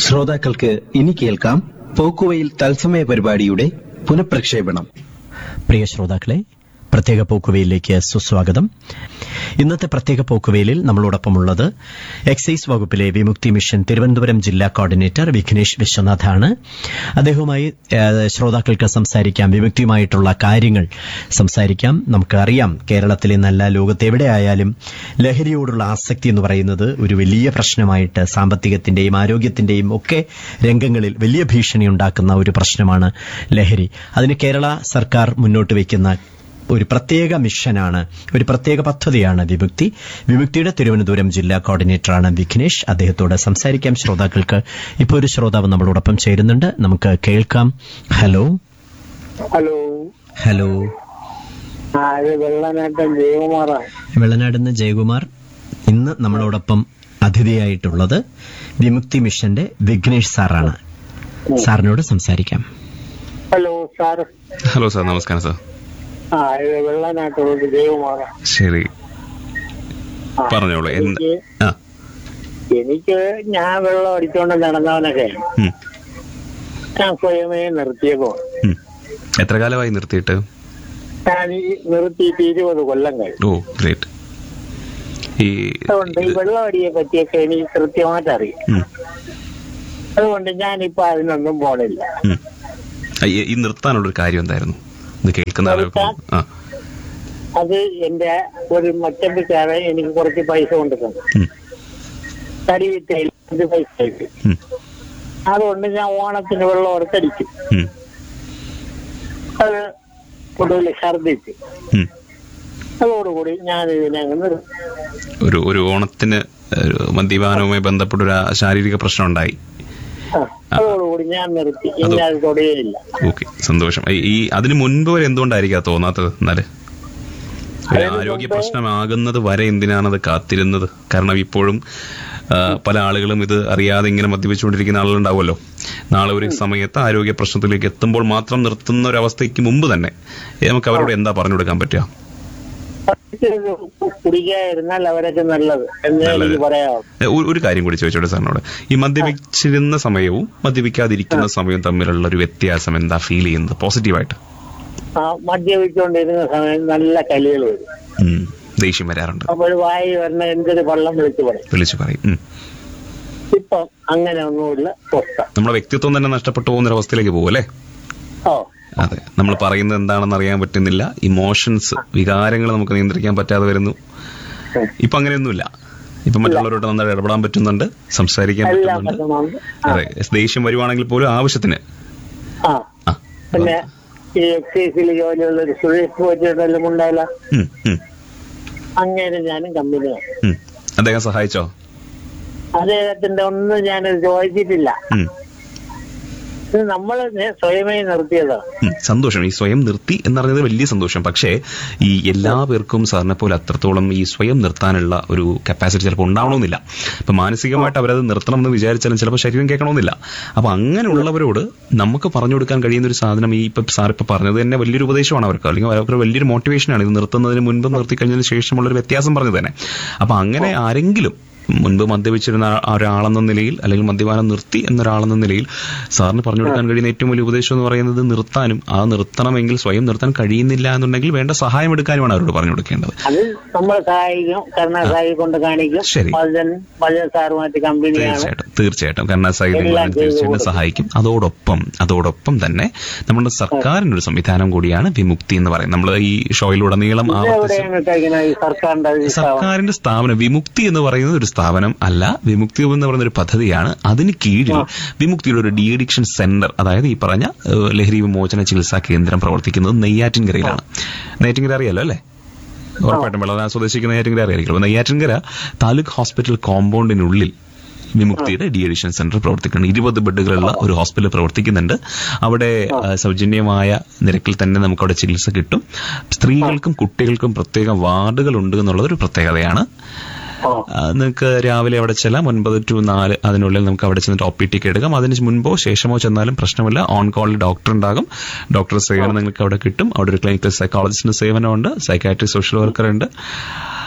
ശ്രോതാക്കൾക്ക് ഇനി കേൾക്കാം പോക്കുവയിൽ തത്സമയ പരിപാടിയുടെ പുനഃപ്രക്ഷേപണം പ്രിയ ശ്രോതാക്കളെ പ്രത്യേക പോക്കുവയിലേക്ക് സുസ്വാഗതം ഇന്നത്തെ പ്രത്യേക പോക്കുവയിലിൽ നമ്മളോടൊപ്പമുള്ളത് എക്സൈസ് വകുപ്പിലെ വിമുക്തി മിഷൻ തിരുവനന്തപുരം ജില്ലാ കോർഡിനേറ്റർ വിഘ്നേഷ് വിശ്വനാഥാണ് അദ്ദേഹവുമായി ഏഹ്, ശ്രോതാക്കൾക്ക് സംസാരിക്കാം വിമുക്തിയുമായിട്ടുള്ള കാര്യങ്ങൾ സംസാരിക്കാം നമുക്കറിയാം കേരളത്തിൽ ഇന്നല്ല ലോകത്ത് എവിടെയായാലും ലഹരിയോടുള്ള ആസക്തി എന്ന് പറയുന്നത് ഒരു വലിയ പ്രശ്നമായിട്ട് സാമ്പത്തികത്തിന്റെയും ആരോഗ്യത്തിന്റെയും ഒക്കെ രംഗങ്ങളിൽ വലിയ ഭീഷണി ഉണ്ടാക്കുന്ന ഒരു പ്രശ്നമാണ് ലഹരി അതിന് കേരള സർക്കാർ മുന്നോട്ട് വയ്ക്കുന്ന ഒരു പ്രത്യേക മിഷനാണ് ഒരു പ്രത്യേക പദ്ധതിയാണ് വിമുക്തി വിമുക്തിയുടെ തിരുവനന്തപുരം ജില്ലാ കോർഡിനേറ്ററാണ് വിഘ്നേഷ് അദ്ദേഹത്തോട് സംസാരിക്കാം ശ്രോതാക്കൾക്ക് ഇപ്പോൾ ഒരു ശ്രോതാവ് നമ്മളോടൊപ്പം ചേരുന്നുണ്ട് നമുക്ക് കേൾക്കാം ഹലോ ഹലോ ഹലോ ആ ഇത് വെള്ളനാട്ടം ജയകുമാറാണ് വെള്ളനാടുന്ന് ജയകുമാർ ഇന്ന് നമ്മളോടൊപ്പം അതിഥിയായിട്ടുള്ളത് വിമുക്തി മിഷന്റെ വിഘ്നേഷ് സാറാണ് സാറിനോട് സംസാരിക്കാം ഹലോ സാർ ഹലോ സാർ നമസ്കാരം സാർ ആ ഇത് വെള്ളനാട്ടുള്ളത് ജയകുമാറാണ് ശരി ആ, പറഞ്ഞോളൂ എന്ത് എനിക്ക് ആ എനിക്ക് ഞാൻ വെള്ളം അടിച്ചോണ്ട് നടന്നവനൊക്കെ ഉം, ഞാൻ സ്വയമേ നിർത്തിയപ്പോ ഉം. എത്ര കാലമായി നിർത്തിയിട്ട് ഞാൻ ഈ നിർത്തിയിട്ട് ഇരുപത് കൊല്ലം കഴിഞ്ഞു ഓ ഗ്രേറ്റ് ഈ അതുകൊണ്ട് ഈ വെള്ളം അടിയെ പറ്റിയൊക്കെ എനിക്ക് കൃത്യമായിട്ട് അറിയാം ഉം, അതുകൊണ്ട് ഞാനിപ്പോ അതിനൊന്നും പോണില്ല ഉം. ആ, ഈ- ഈ നിർത്താനുള്ളൊരു കാര്യം എന്തായിരുന്നു ഇത് കേൾക്കുന്ന ആളുകൾക്ക് ആ അത് എന്റെ ഒരു മറ്റമ്പിക്കാരൻ എനിക്ക് കുറച്ച് പൈസ കൊണ്ടു തന്നു ഉം, തടി വിറ്റയിൽ അഞ്ച് പൈസ കിട്ടി ഉം, അതുകൊണ്ട് ഞാൻ ഓണത്തിന് വെള്ളം ഓർത്തടിക്കും ഉം, അത് ഒടുവിൽ ഛർദിച്ചു ഉം. അതോടുകൂടി ഞാൻ ഇതിനെ അങ്ങ് നിർത്തി ഒരു ഒരു ഓണത്തിന് ഒരു മദ്യപാനവുമായി ബന്ധപ്പെട്ട ഒരു ആ- ശാരീരിക പ്രശ്നം ഉണ്ടായി ആ, അതോടുകൂടി ഞാൻ നിർത്തി ഇനി അത് തൊടുകയില്ല ഓക്കെ സന്തോഷം ഈ- ഈ അതിന് മുൻപ് വരെ എന്തുകൊണ്ടായിരിക്കും അത് തോന്നാത്തത് എന്നാല് ഒരു അതിന് ആരോഗ്യ മുമ്പ് പ്രശ്നമാകുന്നത് വരെ എന്തിനാണത് കാത്തിരുന്നത് കാരണം ഇപ്പോഴും ആ, പല ആളുകളും ഇത് അറിയാതെ ഇങ്ങനെ മദ്യപിച്ചുകൊണ്ടിരിക്കുന്ന ആളുകളുണ്ടാവുമല്ലോ നാളെ ഒരു സമയത്ത് ആരോഗ്യ പ്രശ്നത്തിലേക്ക് എത്തുമ്പോൾ മാത്രം നിർത്തുന്ന ഒരു അവസ്ഥയ്ക്ക് മുമ്പ് തന്നെ ഏ, നമുക്ക് അവരോട് എന്താ പറഞ്ഞു കൊടുക്കാൻ പറ്റുക കുടിക്കാതിരുന്നാൽ അവരൊക്കെ നല്ലത് എന്ന് നല്ലത്. എനിക്ക് പറയാം ഏ, ഒരു- ഒരു കാര്യം കൂടി ചോദിച്ചോട്ടെ സാറിനോട് ഈ മദ്യപിച്ചിരുന്ന സമയവും മദ്യപിക്കാതിരിക്കുന്ന സമയവും തമ്മിലുള്ള ഒരു വ്യത്യാസം എന്താ ഫീൽ ചെയ്യുന്നത് പോസിറ്റീവായിട്ട് ആ മദ്യപിച്ചുകൊണ്ടിരുന്ന സമയം നല്ല കലികൾ വരും ഉം, ദേഷ്യം വരാറുണ്ട് അപ്പോൾ വായി വരണ എന്തൊരു വള്ളം വിളിച്ചു പറയും വിളിച്ചു പറയും ഉം. ഇപ്പം അങ്ങനെ ഒന്നുമില്ല സ്വസ്ഥ നമ്മുടെ വ്യക്തിത്വം തന്നെ നഷ്ടപ്പെട്ടു പോകുന്ന ഒരു അവസ്ഥയിലേക്ക് പോകും അല്ലേ ഓ അതെ നമ്മൾ പറയുന്നത് എന്താണെന്ന് അറിയാൻ പറ്റുന്നില്ല ഇമോഷൻസ് വികാരങ്ങൾ നമുക്ക് നിയന്ത്രിക്കാൻ പറ്റാതെ വരുന്നു ഉം. ഇപ്പൊ അങ്ങനെയൊന്നുമില്ല ഇപ്പൊ മറ്റുള്ളവരോട് നന്നായിട്ട് ഇടപെടാൻ പറ്റുന്നുണ്ട് സംസാരിക്കാൻ എല്ലാം പറ്റുന്നുണ്ട് പറ്റുന്നുണ്ട് ആ, അതെ ദേഷ്യം വരുവാണെങ്കിൽ പോലും ആവശ്യത്തിന് ആ ആ പിന്നെ ഈ എക്സൈസിൽ ജോലിയുള്ള ഒരു സുരേഷ് പോറ്റിട്ടെല്ലാം ഉണ്ടായില്ല ഉം, ഉം, അങ്ങനെ ഞാനും കമ്പനിയാണ് ഉം. അദ്ദേഹം സഹായിച്ചോ അദ്ദേഹത്തിന്റെ ഒന്നും ഞാനത് ചോദിച്ചിട്ടില്ല ഉം, ഇത് നമ്മൾ സ്വയമേ നിർത്തിയതാണ് ഉം. സന്തോഷം ഈ സ്വയം നിർത്തി എന്നറിഞ്ഞത് വലിയ സന്തോഷം പക്ഷേ ഈ എല്ലാ പേർക്കും സാറിനെ പോലെ അത്രത്തോളം ഈ സ്വയം നിർത്താനുള്ള ഒരു കപ്പാസിറ്റി ചിലപ്പോൾ ഉണ്ടാവണമെന്നില്ല അപ്പൊ മാനസികമായിട്ട് അവരത് നിർത്തണമെന്ന് വിചാരിച്ചാലും ചിലപ്പോൾ ശരീരം കേൾക്കണമെന്നില്ല അപ്പൊ അങ്ങനെയുള്ളവരോട് നമുക്ക് പറഞ്ഞു കൊടുക്കാൻ കഴിയുന്ന ഒരു സാധനം ഈ ഇപ്പൊ സാർ ഇപ്പൊ പറഞ്ഞത് തന്നെ വലിയൊരു ഉപദേശമാണ് അവർക്ക് അല്ലെങ്കിൽ അവർക്ക് വലിയൊരു മോട്ടിവേഷനാണ് ഇത് നിർത്തുന്നതിന് മുൻപ് നിർത്തി കഴിഞ്ഞതിന് ശേഷമുള്ള ഒരു വ്യത്യാസം പറഞ്ഞു തന്നെ അപ്പൊ അങ്ങനെ ആരെങ്കിലും മുൻപ് മദ്യപിച്ചിരുന്ന ആ ഒരാളെന്ന നിലയിൽ അല്ലെങ്കിൽ മദ്യപാനം നിർത്തി എന്നൊരാളെന്ന നിലയിൽ സാറിന് പറഞ്ഞു കൊടുക്കാൻ കഴിയുന്ന ഏറ്റവും വലിയ ഉപദേശം എന്ന് പറയുന്നത് നിർത്താനും ആ നിർത്തണമെങ്കിൽ സ്വയം നിർത്താൻ കഴിയുന്നില്ല എന്നുണ്ടെങ്കിൽ വേണ്ട സഹായം എടുക്കാനുമാണ് അവരോട് പറഞ്ഞു കൊടുക്കേണ്ടത് അത് നമ്മൾ സഹായിക്കും കരുണാസായി കൊണ്ട് കാണിക്കും ശരി. ഭജൻ ഭജൻ സാറുമായിട്ട് കമ്പനിയാണ് തീർച്ചയായിട്ടും തീർച്ചയായിട്ടും കാരണം സൈഡ് എല്ലാം ചെയ്തു തീർച്ചയായിട്ടും കൊടുക്കും. സഹായിക്കും അതോടൊപ്പം അതോടൊപ്പം തന്നെ നമ്മുടെ സർക്കാരിന്റെ ഒരു സംവിധാനം കൂടിയാണ് വിമുക്തി എന്ന് പറയുന്നത് നമ്മൾ ഈ ഷോയിലുടനീളം ഇത് ആവർത്തിച്ച് എവിടെയാണ് ഇട്ടേക്കുന്നത് ഈ സർക്കാരിന്റെ ഈ സ്ഥാപനം? സർക്കാരിന്റെ സ്ഥാപനം വിമുക്തി എന്ന് പറയുന്നത് ഒരു സ്ഥാപനം അല്ല വിമുക്തി എന്ന് പറയുന്ന ഒരു പദ്ധതിയാണ് അതിന് കീഴിൽ വിമുക്തിയുടെ ഒരു ഡി അഡിക്ഷൻ സെന്റർ അതായത് ഈ പറഞ്ഞ ഏഹ്, ലഹരി വിമോചന ചികിത്സാ കേന്ദ്രം പ്രവർത്തിക്കുന്നത് നെയ്യാറ്റിൻകരയിലാണ് നെയ്യാറ്റിൻകര അറിയാലോ അല്ലേ ഉറപ്പായിട്ടും വെള്ളനാ സ്വദേശിക്ക് നെയ്യാറ്റിൻകര അറിയായിരിക്കും അപ്പൊ നെയ്യാറ്റിൻകര താലൂക്ക് ഹോസ്പിറ്റൽ കോമ്പൗണ്ടിനുള്ളിൽ വിമുക്തിയുടെ ഡി അഡിഷൻ സെന്റർ പ്രവർത്തിക്കുന്നുണ്ട് ഇരുപത് ബെഡുകളുള്ള ഒരു ഹോസ്പിറ്റൽ പ്രവർത്തിക്കുന്നുണ്ട് അവിടെ ആ, സൗജന്യമായ നിരക്കിൽ തന്നെ നമുക്ക് അവിടെ ചികിത്സ കിട്ടും സ്ത്രീകൾക്കും കുട്ടികൾക്കും പ്രത്യേക വാർഡുകൾ ഉണ്ട് എന്നുള്ളത് ഒരു പ്രത്യേകതയാണ് ഓ. ആ, നിങ്ങൾക്ക് രാവിലെ അവിടെ ചെല്ലാം ഒൻപത് ടു നാല് അതിനുള്ളിൽ നമുക്ക് അവിടെ ചെന്നിട്ട് ഒ പി ടിക്ക് എടുക്കാം അതിന് മുൻപോ ശേഷമോ ചെന്നാലും പ്രശ്നമില്ല ഓൺ കോളിൽ ഡോക്ടർ ഉണ്ടാകും ഡോക്ടർ സേവനം നിങ്ങൾക്ക് അവിടെ കിട്ടും അവിടെ ഒരു ക്ലിനിക്കൽ സൈക്കോളജിസ്റ്റിന്റെ സേവനമുണ്ട് സൈക്കാട്രി സോഷ്യൽ വർക്കർ ഉണ്ട്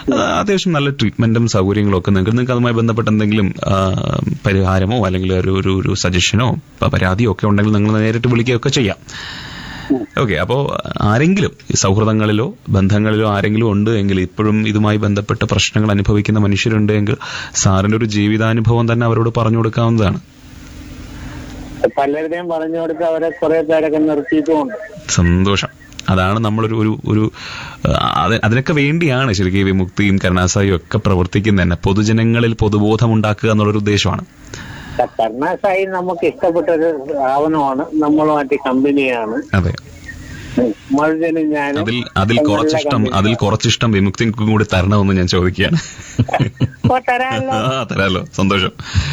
ആ, അത്യാവശ്യം നല്ല ട്രീറ്റ്മെന്റും സൗകര്യങ്ങളും ഒക്കെ നിങ്ങൾക്ക് നിങ്ങൾക്ക് അതുമായി ബന്ധപ്പെട്ട എന്തെങ്കിലും ആ, പരിഹാരമോ അല്ലെങ്കിൽ ഒരു ഒരു ഒരു സജഷനോ പരാതിയോ ഒക്കെ ഉണ്ടെങ്കിൽ നിങ്ങൾ നേരിട്ട് വിളിക്കുകയൊക്കെ ചെയ്യാം ഓക്കെ അപ്പോൾ ആരെങ്കിലും ഈ സൗഹൃദങ്ങളിലോ ബന്ധങ്ങളിലോ ആരെങ്കിലും ഉണ്ട് എങ്കിൽ ഇപ്പോഴും ഇതുമായി ബന്ധപ്പെട്ട പ്രശ്നങ്ങൾ അനുഭവിക്കുന്ന മനുഷ്യരുണ്ട് എങ്കിൽ സാറിന്റെ ഒരു ജീവിതാനുഭവം തന്നെ അവരോട് പറഞ്ഞു കൊടുക്കാവുന്നതാണ് പലരുടെയും പറഞ്ഞു കൊടുത്ത് അവരെ കുറെ പേരൊക്കെ നിർത്തിയിട്ടുമുണ്ട് സന്തോഷം അതാണ് നമ്മളൊരു ഒരു ഒരു ആ, അത് അതിനൊക്കെ വേണ്ടിയാണ് ശരിക്കും ഈ വിമുക്തിയും കരുണാസായും ഒക്കെ പ്രവർത്തിക്കുന്നത് തന്നെ പൊതുജനങ്ങളിൽ പൊതുബോധം ഉണ്ടാക്കുക എന്നുള്ളൊരു ഉദ്ദേശമാണ് കരുണാസായി നമുക്ക് ഇഷ്ടപ്പെട്ട ഒരു സ്ഥാപനമാണ് നമ്മളുമായിട്ട് കമ്പനിയാണ് അതെ മഴുജനും ഞാനും അതിൽ അതിൽ നല്ല കുറച്ചിഷ്ടം company. അതിൽ കുറച്ചിഷ്ടം വിമുക്തിക്കും കൂടി തരണമെന്ന് ഞാൻ ചോദിക്കുകയാണ് ഓ, തരാമല്ലോ ആ തരാലോ സന്തോഷം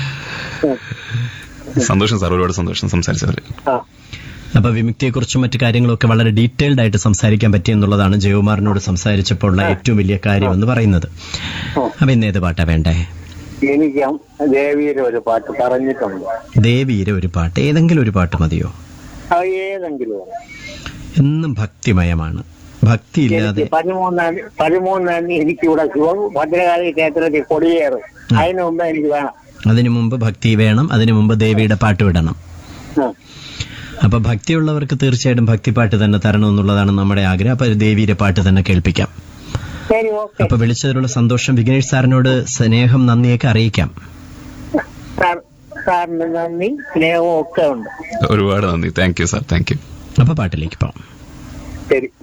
സന്തോഷം സാർ ഒരുപാട് സന്തോഷം സംസാരിച്ചതിൽ ആ അപ്പൊ വിമുക്തിയെക്കുറിച്ചും മറ്റു കാര്യങ്ങളൊക്കെ വളരെ ഡീറ്റെയിൽഡ് ആയിട്ട് സംസാരിക്കാൻ പറ്റിയെന്നുള്ളതാണ് ജയകുമാറിനോട് സംസാരിച്ചപ്പോൾ ഉള്ള ഏറ്റവും വലിയ കാര്യം എന്ന് പറയുന്നത് അപ്പൊ ഇന്ന് ഏത് പാട്ടാ വേണ്ടേ എനിക്ക് ദേവിയുടെ ഒരു പാട്ട് പറഞ്ഞിട്ടുണ്ട് ദേവിയുടെ ഒരു പാട്ട് ഏതെങ്കിലും ഒരു പാട്ട് മതിയോ അത് ഏതെങ്കിലും ഒന്ന്. എന്നും ഭക്തിമയമാണ് ഭക്തി ഇല്ലാതെ എനിക്ക് പതിമൂന്നാം തീയതി പതിമൂന്നാം തീയതി എനിക്കിവിടെ ശിവ ഭദ്രകാളി ക്ഷേത്രത്തിൽ കൊടിയേറും അതിനു മുമ്പ് എനിക്ക് വേണം അതിനു മുമ്പ് ഭക്തി വേണം അതിനു മുമ്പ് ദേവിയുടെ പാട്ട് വിടണം ആ. അപ്പൊ ഭക്തിയുള്ളവർക്ക് തീർച്ചയായിട്ടും ഭക്തിപ്പാട്ട് തന്നെ തരണം എന്നുള്ളതാണ് നമ്മുടെ ആഗ്രഹം അപ്പൊ ദേവിയുടെ പാട്ട് തന്നെ കേൾപ്പിക്കാം ശരി ഓക്കെ അപ്പൊ വിളിച്ചതിലുള്ള സന്തോഷം വിഘ്നേഷ് സാറിനോട് സ്നേഹം നന്ദിയൊക്കെ അറിയിക്കാം സാർ സാറിന് നന്ദി സ്നേഹവും ഒക്കെ ഉണ്ട് ഒരുപാട് നന്ദി thank you sir thank you അപ്പൊ പാട്ടിലേക്ക് പോവാം ശരി